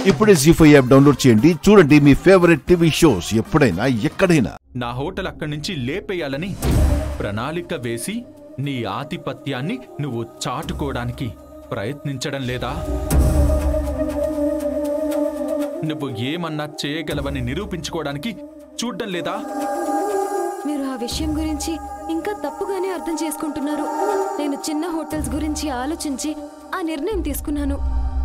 ఇప్పుడే G five app download చేయండి చూడండి మీ ఫేవరెట్ టీవీ షోస్ ఎప్పుడైనా ఎక్కడైనా నా హోటల్ అక్కడి నుంచి లేపేయాలని ప్రణాళిక వేసి నీ ఆధిపత్యాన్ని నువ్వు చాటుకోవడానికి ప్రయత్నించడం లేదా నువ్వు ఏమన్నా చేయగలవని నిరూపించుకోవడానికి చూడ్డం లేదా మీరు ఆ విషయం గురించి ఇంకా తప్పుగానే అర్థం చేసుకుంటున్నారు నేను చిన్న హోటల్స్ గురించి ఆలోచించి ఆ నిర్ణయం తీసుకున్నాను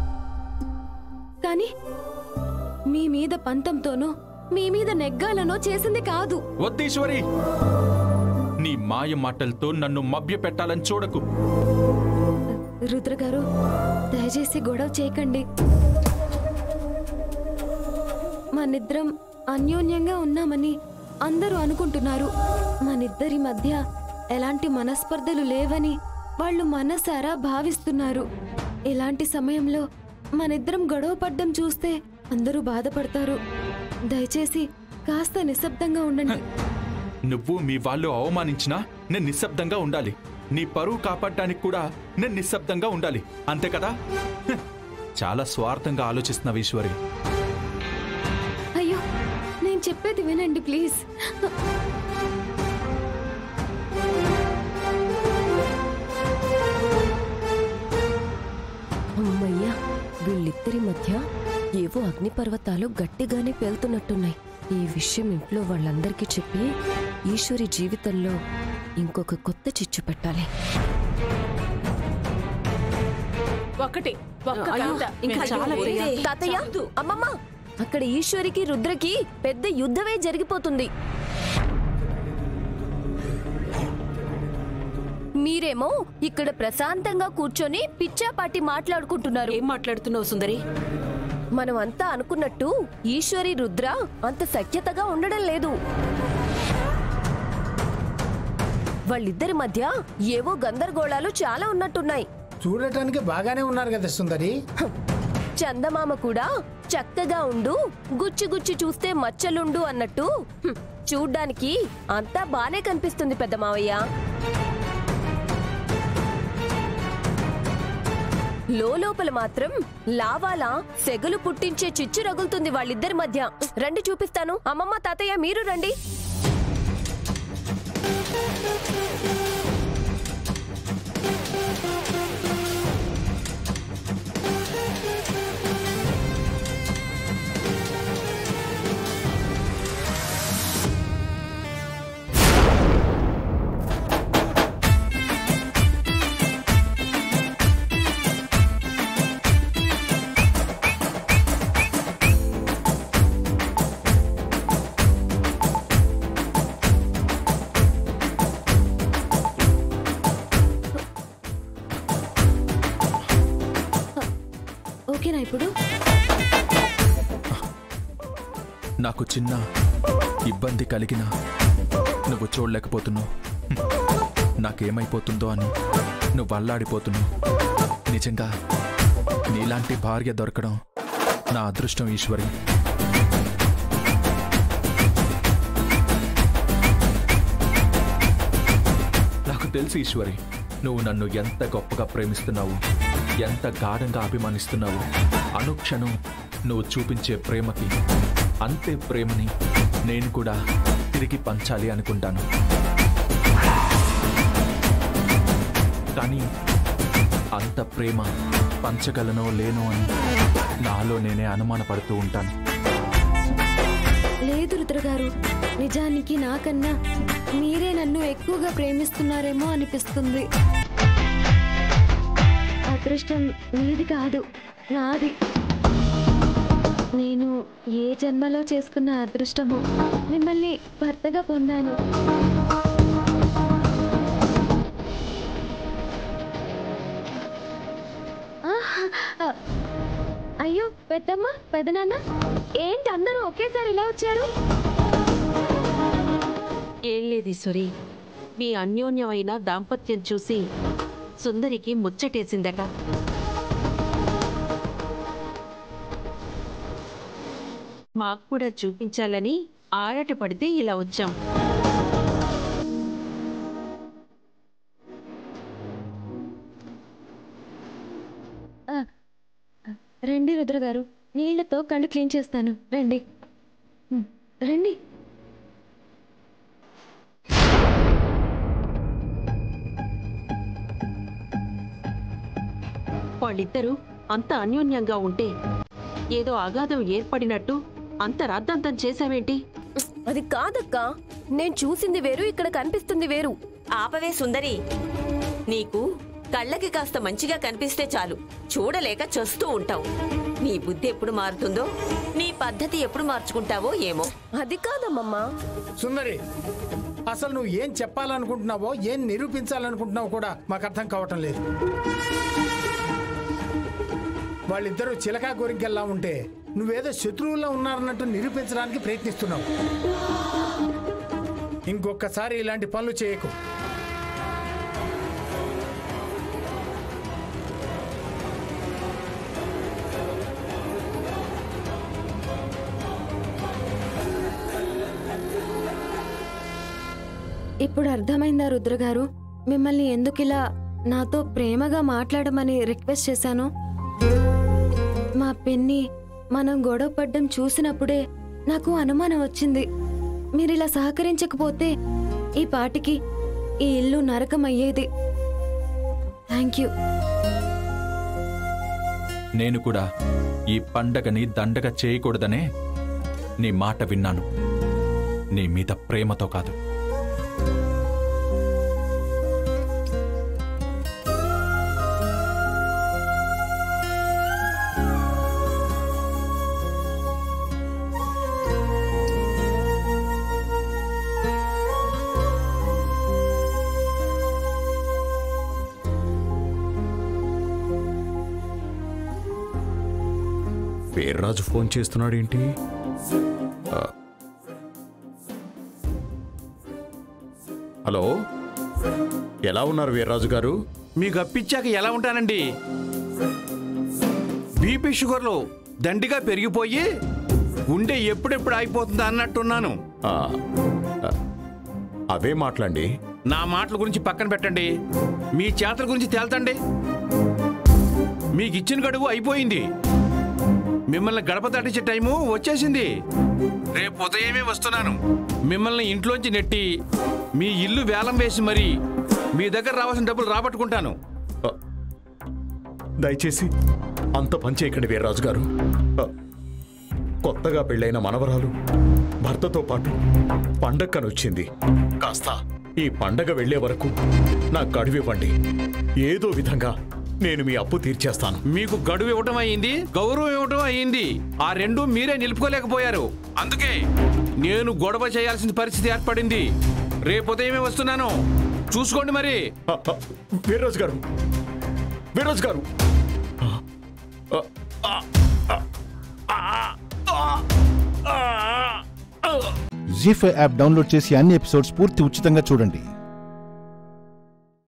కానీ మీ మీద పంతంతోనో మీ మీద నెగ్గాలనో చేసింది కాదు వద్దీశ్వరి నీ మాయ మాటలతో నన్ను మభ్య పెట్టాలని చూడకు రుద్ర గారు దయచేసి గొడవ చేయకండి మనిద్దరం అన్యోన్యంగా ఉన్నామని అందరూ అనుకుంటున్నారు మనిద్దరి మధ్య ఎలాంటి మనస్పర్ధలు లేవని వాళ్ళు మనసారా భావిస్తున్నారు ఇలాంటి సమయంలో మనిద్దరం గొడవ పడ్డం చూస్తే అందరూ బాధపడతారు దయచేసి కాస్త నిశ్శబ్దంగా ఉండండి నువ్వు మీ వాళ్ళు అవమానించినా నేను నిశ్శబ్దంగా ఉండాలి నీ పరువు కాపాడటానికి కూడా నేను నిశ్శబ్దంగా ఉండాలి అంతే కదా హ్, చాలా స్వార్థంగా ఆలోచిస్తున్నావు ఈశ్వరి అయ్యో నేను చెప్పేది వినండి ప్లీజ్ అమ్మయ్యా వీళ్ళిద్దరి మధ్య ఏవో అగ్నిపర్వతాలు గట్టిగానే పేలుతున్నట్టున్నాయి ఈ విషయం ఇంట్లో వాళ్ళందరికీ చెప్పి ఈశ్వరి జీవితంలో ఇంకొక కొత్త చిచ్చు పెట్టాలి ఒకటి ఒక్క అయ్యో, కవిత. ఇంకా మేము చాలా చూడలేదు. ప్రియ. తాతయ్య అమ్మమ్మ అక్కడ ఈశ్వరికి రుద్రకి పెద్ద యుద్ధమే జరిగిపోతుంది మీరేమో ఇక్కడ ప్రశాంతంగా కూర్చొని పిచ్చాపాటి మాట్లాడుకుంటున్నారు ఏం మాట్లాడుతున్నావు సుందరి మనం అంతా అనుకున్నట్టు ఈశ్వరి రుద్ర అంత సఖ్యతగా ఉండడం లేదు వాళ్ళిద్దరి మధ్య ఏవో గందరగోళాలు చాలా ఉన్నట్టున్నాయి చూడటానికి బాగానే ఉన్నారు కదా సుందరి చందమామ కూడా చక్కగా ఉండు గుచ్చి గుచ్చి చూస్తే మచ్చలుండు అన్నట్టు హ్మ్, చూడ్డానికి అంతా బానే కనిపిస్తుంది పెద్ద మావయ్య లోపల మాత్రం లావాలా సెగలు పుట్టించే చిచ్చు రగులుతుంది వాళ్ళిద్దరి మధ్య రండి చూపిస్తాను అమ్మమ్మ తాతయ్య మీరు రండి ఓకేనా ఇప్పుడు నాకు చిన్న ఇబ్బంది కలిగినా నువ్వు చూడలేకపోతున్నావు హ్మ్. నాకేమైపోతుందో అని నువ్వు అల్లాడిపోతున్నావు నిజంగా నీలాంటి భార్య దొరకడం నా అదృష్టం ఈశ్వరి నాకు తెలుసు ఈశ్వరి నువ్వు నన్ను ఎంత గొప్పగా ప్రేమిస్తున్నావు ఎంత గాఢంగా అభిమానిస్తున్నావు అనుక్షణం నువ్వు చూపించే ప్రేమకి అంతే ప్రేమని నేను కూడా తిరిగి పంచాలి అనుకుంటాను కానీ అంత ప్రేమ పంచగలనో లేనో అని నాలో నేనే అనుమానపడుతూ ఉంటాను లేదు రుద్ర గారు నిజానికి నాకన్నా మీరే నన్ను ఎక్కువగా ప్రేమిస్తున్నారేమో అనిపిస్తుంది అదృష్టం మీది కాదు నాది నేను ఏ జన్మలో చేసుకున్న అదృష్టము మిమ్మల్ని భర్తగా పొందాను ఆహ్! ఆ, అయ్యో పెద్దమ్మ పెదనాన్న ఏంటి అందరూ ఒకేసారి ఇలా వచ్చారు ఏం లేదు ఈశ్వరి మీ అన్యోన్యమైన దాంపత్యం చూసి సుందరికి ముచ్చటేసిందట మాకు కూడా చూపించాలని ఆరాట పడితే ఇలా వచ్చాం రండి రుద్ర గారు నీళ్లతో కళ్ళు క్లీన్ చేస్తాను రండి ఉమ్, రండి వాళ్ళిద్దరూ అంత అన్యోన్యంగా ఉంటే ఏదో అగాధం ఏర్పడినట్టు అంత రాద్ధాంతం చేశావేంటి అది కాదక్కా నేను చూసింది వేరు ఇక్కడ కనిపిస్తుంది వేరు ఆపవే సుందరి నీకు కళ్ళకి కాస్త మంచిగా కనిపిస్తే చాలు చూడలేక చస్తూ ఉంటావు నీ బుద్ధి ఎప్పుడు మారుతుందో నీ పద్ధతి ఎప్పుడు మార్చుకుంటావో ఏమో అది కాదమ్మమ్మా సుందరి అసలు నువ్వు ఏం చెప్పాలనుకుంటున్నావో ఏం నిరూపించాలనుకుంటున్నావో కూడా మాకు అర్థం కావటం లేదు వాళ్ళిద్దరూ చిలకా గోరింకెల్లా ఉంటే నువ్వేదో శత్రువుల్లో ఉన్నారన్నట్టు నిరూపించడానికి ప్రయత్నిస్తున్నావు ఇంకొకసారి ఇలాంటి పనులు చేయకు ఇప్పుడు అర్థమైందా రుద్ర గారు మిమ్మల్ని ఎందుకు ఇలా నాతో ప్రేమగా మాట్లాడమని రిక్వెస్ట్ చేశాను మా పెన్ని మనం గొడవ పడ్డం చూసినప్పుడే నాకు అనుమానం వచ్చింది మీరు ఇలా సహకరించకపోతే ఈ పాటికి ఈ ఇల్లు నరకం అయ్యేది థ్యాంక్ యూ నేను కూడా ఈ పండగని దండగ చేయకూడదనే నీ మాట విన్నాను నీ మీద ప్రేమతో కాదు వీర్రాజు ఫోన్ చేస్తున్నాడు ఏంటి హలో ఎలా ఉన్నారు వీర్రాజు గారు మీకు అప్పించాక ఎలా ఉంటానండి బీపీ షుగర్లు దండిగా పెరిగిపోయి గుండె ఎప్పుడెప్పుడు అయిపోతుందా అన్నట్టున్నాను ఆ, ఆ, అవే మాట్లాడండి నా మాటల గురించి పక్కన పెట్టండి మీ చేతల గురించి తేల్తండి మీకు ఇచ్చిన గడువు అయిపోయింది మిమ్మల్ని గడప దాటించే టైము వచ్చేసింది రేపు ఉదయమే వస్తున్నాను మిమ్మల్ని ఇంట్లోంచి నెట్టి మీ ఇల్లు వేలం వేసి మరి మీ దగ్గర రావాల్సిన డబ్బులు రాబట్టుకుంటాను ఆ, దయచేసి అంత పని చేయకండి వీర్రాజు గారు ఆ, కొత్తగా పెళ్ళైన మనవరాలు భర్తతో పాటు పండక్కనొచ్చింది కాస్త ఈ పండగ వెళ్లే వరకు నా గడువివ్వండి ఏదో విధంగా నేను మీ అప్పు తీర్చేస్తాను మీకు గడువు ఇవ్వటం అయ్యింది గౌరవం ఇవ్వటం అయ్యింది ఆ రెండు మీరే నిలుపుకోలేకపోయారు అందుకే నేను గొడవ చేయాల్సిన పరిస్థితి ఏర్పడింది రేపు ఉదయమే వస్తున్నాను చూసుకోండి మరి ఆ, ఆ, వీర్రాజు గారు వీర్రాజు గారు ఆ, ఆ, ఆ, ఆ, ఆ, ఆ, ఆ. జీ ఫైవ్ యాప్ డౌన్లోడ్ చేసి అన్ని ఎపిసోడ్స్ పూర్తి ఉచితంగా చూడండి